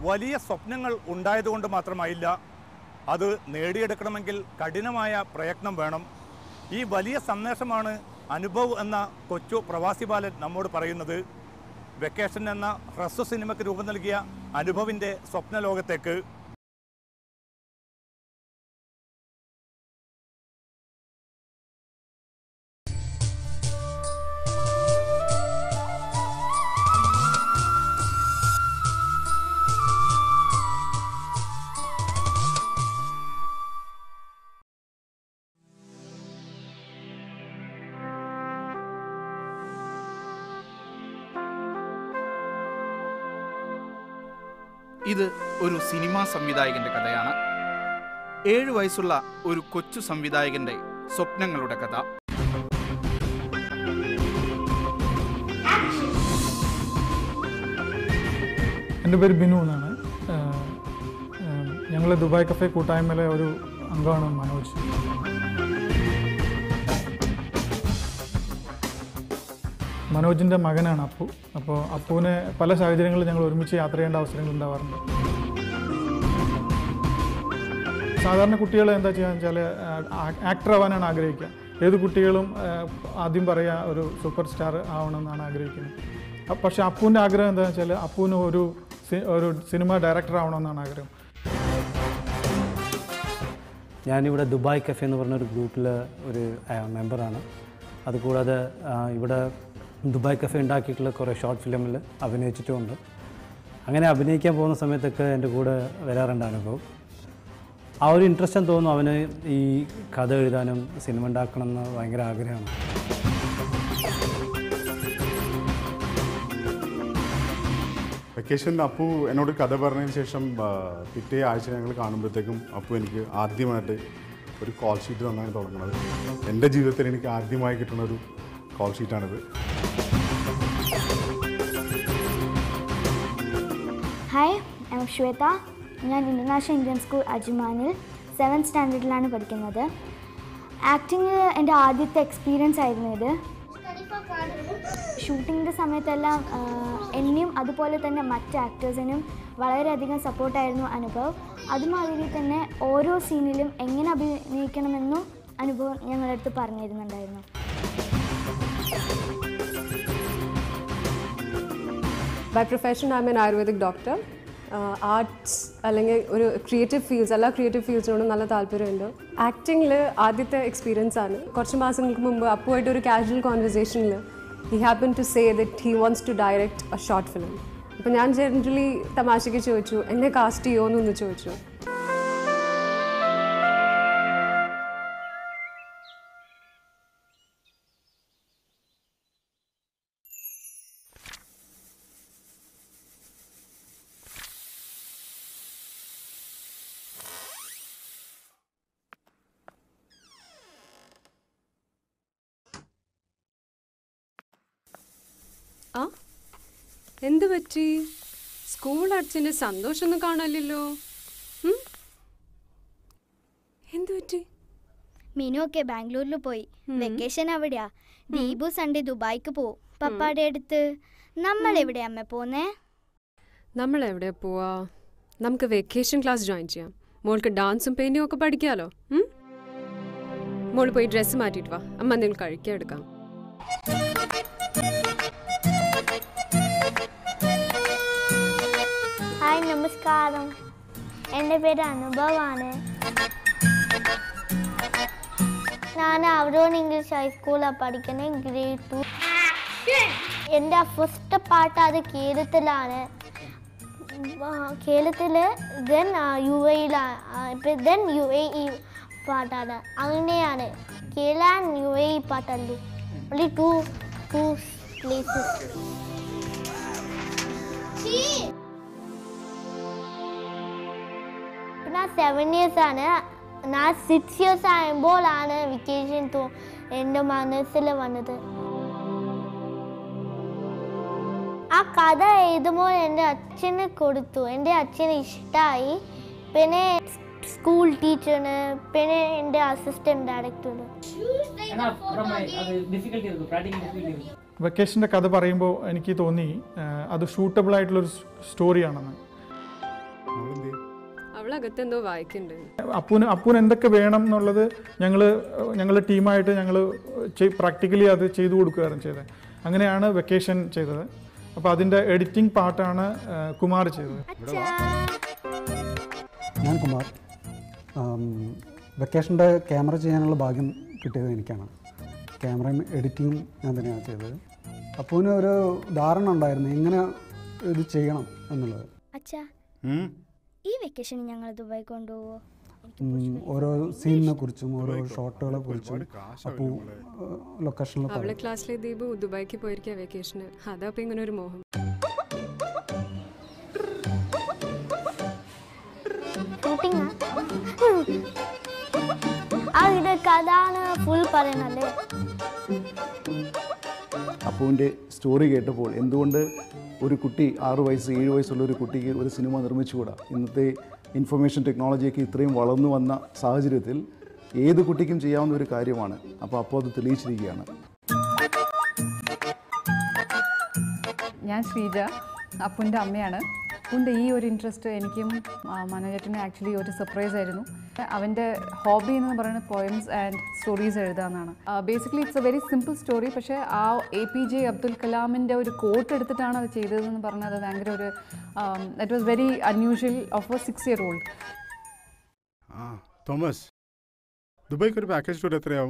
വലിയ സ്വപ്നങ്ങൾ ഉണ്ടായതുകൊണ്ട് മാത്രമായില്ല അത് നേടിയെടുക്കണമെങ്കിൽ കഠിനമായ പ്രയത്നം വേണം ഈ വലിയ സന്ദേശമാണ് അനുഭവ് എന്ന കൊച്ചു പ്രവാസി ബാലൻ നമ്മോട് പറയുന്നത് വെക്കേഷൻ എന്ന ഹ്രസ്വ സിനിമയ്ക്ക് രൂപം നൽകിയ അനുഭവിൻ്റെ സ്വപ്നലോകത്തേക്ക് ഇത് ഒരു സിനിമാ സംവിധായകന്റെ കഥയാണ് ഏഴു വയസ്സുള്ള ഒരു കൊച്ചു സംവിധായകന്റെ സ്വപ്നങ്ങളുടെ കഥ എൻ്റെ പേര് ബിനു എന്നാണ് ഞങ്ങൾ ദുബായ് കഫേ കൂട്ടായ്മയിലെ ഒരു അംഗമാണ് മനോജ് മനോജിൻ്റെ മകനാണ് അപ്പു അപ്പോൾ അപ്പുവിനെ പല സാഹചര്യങ്ങളിൽ ഞങ്ങൾ ഒരുമിച്ച് യാത്ര ചെയ്യേണ്ട അവസരങ്ങൾ ഉണ്ടാവാറുണ്ട് സാധാരണ കുട്ടികൾ എന്താ ചെയ്യുക വെച്ചാൽ ആക്ടർ ആവാനാണ് ആഗ്രഹിക്കുക ഏത് കുട്ടികളും ആ, ആദ്യം പറയുക ഒരു സൂപ്പർ സ്റ്റാർ ആവണമെന്നാണ് ആഗ്രഹിക്കുന്നത് അ- പക്ഷേ അപ്പുവിൻ്റെ ആഗ്രഹം എന്താണെന്ന് വെച്ചാൽ അപ്പുവിന് ഒരു സി- ഒരു സിനിമ ഡയറക്ടർ ആവണമെന്നാണ് ആഗ്രഹം ഞാനിവിടെ ദുബായ് കഫേ എന്ന് പറഞ്ഞ ഒരു ഗ്രൂപ്പിൽ ഒരു ആ, മെമ്പറാണ് അതുകൂടാതെ ആ, ഇവിടെ ദുബായ് കഫേ ഉണ്ടാക്കിയിട്ടുള്ള കുറേ ഷോർട്ട് ഫിലിമിൽ അഭിനയിച്ചിട്ടുമുണ്ട് അങ്ങനെ അഭിനയിക്കാൻ പോകുന്ന സമയത്തൊക്കെ എൻ്റെ കൂടെ വരാറുണ്ട് അനുഭവം ആ ഒരു ഇൻട്രസ്റ്റ് തോന്നുന്നു അവന് ഈ കഥ എഴുതാനും സിനിമ ഉണ്ടാക്കണം എന്ന് ഭയങ്കര ആഗ്രഹമാണ് വെക്കേഷൻ അപ്പു എന്നോട് കഥ പറഞ്ഞതിന് ശേഷം ആ, പിറ്റേ ആഴ്ച ഞങ്ങൾ കാണുമ്പോഴത്തേക്കും അപ്പു എനിക്ക് ആദ്യമായിട്ട് ഒരു കോൾ ഷീറ്റ് തന്നാണ് തുടങ്ങുന്നത് എൻ്റെ ജീവിതത്തിൽ എനിക്ക് ആദ്യമായി കിട്ടുന്ന ഒരു കോൾ ഷീറ്റാണിത് ഹായ് ഐ എം ശ്വേത ഞാൻ ഇൻ്റർനാഷണൽ ഇന്ത്യൻ സ്കൂൾ അജ്മാനിൽ സെവൻത് സ്റ്റാൻഡേർഡിലാണ് പഠിക്കുന്നത് ആക്ടിങ് എൻ്റെ ആദ്യത്തെ എക്സ്പീരിയൻസ് ആയിരുന്നു ഇത് ഷൂട്ടിങ്ങിൻ്റെ സമയത്തെല്ലാം ആ, എന്നെയും അതുപോലെ തന്നെ മറ്റ് ആക്ടേഴ്സിനും വളരെയധികം സപ്പോർട്ടായിരുന്നു അനുഭവ് അതുമാതിരി തന്നെ ഓരോ സീനിലും എങ്ങനെ അഭിനയിക്കണമെന്നും അനുഭവം ഞങ്ങളുടെ അടുത്ത് പറഞ്ഞു തരുന്നുണ്ടായിരുന്നു by profession I'm an ayurvedic doctor arts അല്ലെങ്കിൽ ഒരു ക്രിയേറ്റീവ് ഫീൽഡ്സ് എല്ലാ ക്രിയേറ്റീവ് ഫീൽഡ്സിനോടും നല്ല താല്പര്യമുണ്ട് ആക്ടിങ്ങിൽ ആദ്യത്തെ എക്സ്പീരിയൻസ് ആണ് കുറച്ച് മാസങ്ങൾക്ക് മുമ്പ് അപ്പുമായിട്ട് ഒരു കാഷ്വൽ കോൺവെർസേഷനിൽ he happen to say that he wants to direct a short film അപ്പോൾ ഞാൻ ജനറലി തമാശയ്ക്ക് ചോദിച്ചു എന്നെ കാസ്റ്റ് ചെയ്യുമോ എന്നൊന്ന് ചോദിച്ചു ആ എന്ത് പറ്റി സ്കൂൾ അച്ഛൻ്റെ സന്തോഷമൊന്നും കാണാനില്ലല്ലോ ഉം? എന്ത് പറ്റി മിനു ഒക്കെ ബാംഗ്ലൂരിൽ പോയി വെക്കേഷൻ അവിടെയാ ദീപു സൺഡേ ദുബായിക്ക് പോവും പപ്പാടെ അടുത്ത് നമ്മൾ എവിടെ അമ്മ പോന്നേ നമ്മൾ എവിടെ പോവാ നമുക്ക് വെക്കേഷൻ ക്ലാസ് ജോയിൻ ചെയ്യാം മോൾക്ക് ഡാൻസും പെയിൻറ്റിങ്ങും ഒക്കെ പഠിക്കാമല്ലോ ഉം? മോള് പോയി ഡ്രസ്സ് മാറ്റിയിട്ട് വാ അമ്മ എന്തെങ്കിലും കഴിക്കാൻ എടുക്കാം ഹായ് നമസ്കാരം എൻ്റെ പേര് അനുഭവാണ് ഞാൻ അവരോട് ഇംഗ്ലീഷ് ഹൈസ്കൂളിലാണ് പഠിക്കുന്നത് ഗ്രേഡ് ടു എൻ്റെ ഫസ്റ്റ് പാട്ട് അത് കേരളത്തിലാണ് കേരളത്തിൽ ദെൻ യു എയിലാണ് ദെൻ യു എ ഇ പാട്ടാണ് അങ്ങനെയാണ് Kerala and U A E പാട്ടല്ലേ only ടു ടു പ്ലേസസ് ഞാൻ സെവൻ ഇയേഴ്സ് ആണ് ഞാൻ സിക്സ് ഇയേഴ്സ് ആകുമ്പോഴാണ് വെക്കേഷൻ തോ എൻ്റെ മനസ്സിൽ വന്നത് ആ കഥ എഴുതുമ്പോൾ എൻ്റെ അച്ഛന് കൊടുത്തു എൻ്റെ അച്ഛന് ഇഷ്ടമായി പിന്നെ സ്കൂൾ ടീച്ചറിന് പിന്നെ എൻ്റെ അസിസ്റ്റൻറ്റ് ഡയറക്ടറിന് വെക്കേഷൻ്റെ കഥ പറയുമ്പോൾ എനിക്ക് തോന്നി ആ, അത് ഷൂട്ടബിൾ ആയിട്ടുള്ളൊരു സ്റ്റോറിയാണെന്ന് അവളെന്തേ അവളകത്ത് എന്തോ വായിക്കുന്നുണ്ട് അപ്പൂന് അപ്പൂന് എന്തൊക്കെ വേണം എന്നുള്ളത് ഞങ്ങൾ ഞങ്ങൾ ടീമായിട്ട് ഞങ്ങൾ പ്രാക്ടിക്കലി അത് ചെയ്തു കൊടുക്കുകയായിരുന്നു ചെയ്തത് അങ്ങനെയാണ് വെക്കേഷൻ ചെയ്തത് അപ്പോൾ അതിൻ്റെ എഡിറ്റിംഗ് പാർട്ടാണ് കുമാർ ചെയ്തത് ഞാൻ കുമാർ വെക്കേഷൻ്റെ ക്യാമറ ചെയ്യാനുള്ള ഭാഗ്യം കിട്ടിയത് എനിക്കാണ് ക്യാമറയും എഡിറ്റിങ്ങും ഞാൻ തന്നെയാണ് ചെയ്തത് അപ്പൂന് ഒരു ധാരണ ഉണ്ടായിരുന്നു എങ്ങനെ ഇത് ചെയ്യണം എന്നുള്ളത് അച്ഛാ ഉം? ഈ വെക്കേഷൻ ഞങ്ങൾ ദുബായ് കൊണ്ടുപോവോ ഉം, ഓരോ സീനിനെ കുറിച്ചും ഓരോ ഷോട്ടുകളെ കുറിച്ചും അപ്പൂ ലൊക്കേഷനിൽ അവളെ ക്ലാസ്സിലെ ദീപു ദുബായിക്ക് പോയിരിക്കുക വെക്കേഷന് അതാ ഇപ്പൊ ഇങ്ങനെ ഒരു മോഹം ഷൂട്ടിംഗ് ആ ഇത് കഥാണ് ഫുൾ പറയണല്ലേ അപ്പുവിൻ്റെ സ്റ്റോറി കേട്ടപ്പോൾ എന്തുകൊണ്ട് ഒരു കുട്ടി ആറ് വയസ്സ് ഏഴ് വയസ്സുള്ള ഒരു കുട്ടിക്ക് ഒരു സിനിമ നിർമ്മിച്ചുകൂടാ ഇന്നത്തെ ഇൻഫർമേഷൻ ടെക്നോളജിയൊക്കെ ഇത്രയും വളർന്നു വന്ന സാഹചര്യത്തിൽ ഏത് കുട്ടിക്കും ചെയ്യാവുന്ന ഒരു കാര്യമാണ് അപ്പോൾ അപ്പോൾ അത് തെളിയിച്ചിരിക്കുകയാണ് ഞാൻ ശ്രീജ അപ്പുൻ്റെ അമ്മയാണ് അപ്പുൻ്റെ ഈ ഒരു ഇൻട്രസ്റ്റ് എനിക്കും ആ, മനോജേട്ടനും ആക്ച്വലി ഒരു സർപ്രൈസ് ആയിരുന്നു അവൻ്റെ ഹോബി എന്ന് പറയുന്നത് പോയംസ് ആൻഡ് സ്റ്റോറീസ് എഴുതാന്നാണ് basically it's a very simple story പക്ഷേ ആ എ പി ജെ അബ്ദുൽ കലാമിൻ്റെ ഒരു കോട്ട് എടുത്തിട്ടാണ് അത് ചെയ്തതെന്ന് പറഞ്ഞാൽ അത് ഭയങ്കര ഒരു it was very unusual of a six year old ആ തോമസ് ദുബായ്ക്ക് ഒരു പാക്കേജ് ടൂർ എത്രയാവും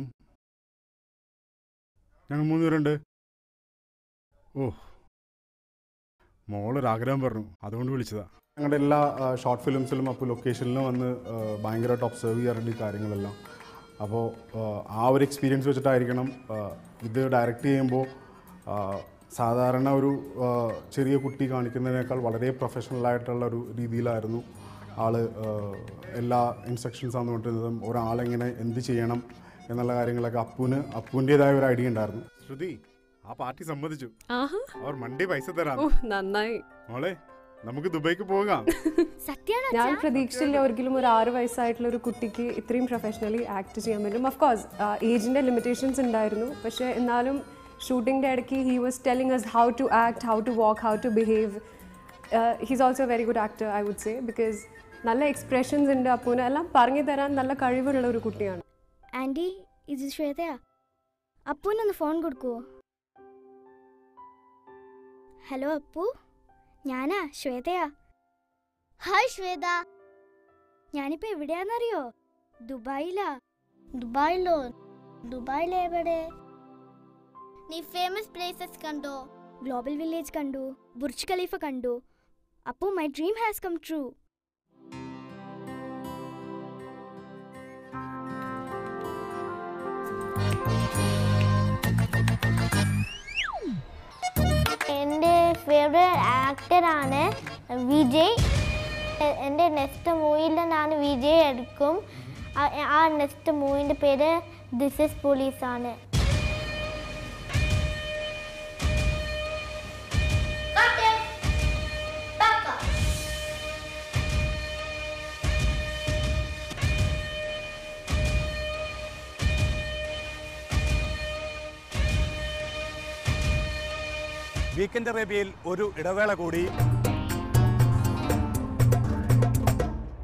ഞങ്ങൾ മൂന്ന് പേരുണ്ട് ഓ മോളൊരാഗ്രഹം പറഞ്ഞു അതുകൊണ്ട് വിളിച്ചതാ ഞങ്ങളുടെ എല്ലാ ഷോർട്ട് ഫിലിംസിലും അപ്പോൾ ലൊക്കേഷനിലും വന്ന് ആ, ഭയങ്കരമായിട്ട് ഒബ്സർവ് ചെയ്യാറുണ്ട് ഈ കാര്യങ്ങളെല്ലാം അപ്പോൾ ആ ഒരു എക്സ്പീരിയൻസ് വെച്ചിട്ടായിരിക്കണം ആ, ഇത് ഡയറക്റ്റ് ചെയ്യുമ്പോൾ ആ, സാധാരണ ഒരു ആ, ചെറിയ കുട്ടി കാണിക്കുന്നതിനേക്കാൾ വളരെ പ്രൊഫഷണൽ ആയിട്ടുള്ള ഒരു രീതിയിലായിരുന്നു ആള് ആ, എല്ലാ ഇൻസ്ട്രക്ഷൻസ് ആണ് കൊണ്ടിരുന്നതും ഒരാളെങ്ങനെ എന്ത് ചെയ്യണം എന്നുള്ള കാര്യങ്ങളൊക്കെ അപ്പുവിന് അപ്പുവിൻ്റെതായ ഒരു ഐഡിയ ഉണ്ടായിരുന്നു ശ്രുതി ആ പാർട്ടി സമ്മതിച്ചു ആഹാ അവർ മണ്ടി പൈസ തരാം ഓ നന്നായി മോളെ നമുക്ക് ദുബൈക്ക് പോകാം സത്യമാണ് ഞാൻ പ്രതീക്ഷിച്ചില്ല ഒരിക്കലും ഒരു ആറ് വയസ്സായിട്ടുള്ള ഒരു കുട്ടിക്ക് ഇത്രയും പ്രൊഫഷണലി ആക്ട് ചെയ്യാൻ പറ്റും ഓഫ് കോഴ്സ് ഏജിൻ്റെ ലിമിറ്റേഷൻസ് ഉണ്ടായിരുന്നു പക്ഷേ എന്നാലും ഷൂട്ടിങ്ങിൻ്റെ ഇടയ്ക്ക് he was telling us how to act how to walk how to behave he's also very good actor I would say because നല്ല എക്സ്പ്രഷൻസ് ഉണ്ട് അപ്പൂന് എല്ലാം പറഞ്ഞു തരാൻ നല്ല കഴിവുള്ള ഒരു കുട്ടിയാണ് ആൻറ്റി ഇത് ശ്വേതയാ അപ്പൂനൊന്ന് ഫോൺ കൊടുക്കുവോ ഹലോ അപ്പു ഞാനാ ശ്വേതയാ ഹായ് ശ്വേത ഞാനിപ്പോ എവിടെയാന്നറിയോ ദുബായിലാ ദുബായിലോ ദുബായിൽ എവിടെ നീ ഫേമസ് പ്ലേസസ് കണ്ടോ ഗ്ലോബൽ വില്ലേജ് കണ്ടു ബുർജ് ഖലീഫ കണ്ടു Appu my dream has come true എൻ്റെ ഫേവറേറ്റ് ആക്ടറാണ് വിജയ് എ- എൻ്റെ നെക്സ്റ്റ് മൂവിയിൽ ഞാൻ വിജയ് എടുക്കും ആ- ആ നെക്സ്റ്റ് മൂവിൻ്റെ പേര് ദിസ് ഇസ് പോലീസ് ആണ് വീക്കെൻഡ് അറേബ്യയിൽ ഒരു ഇടവേള കൂടി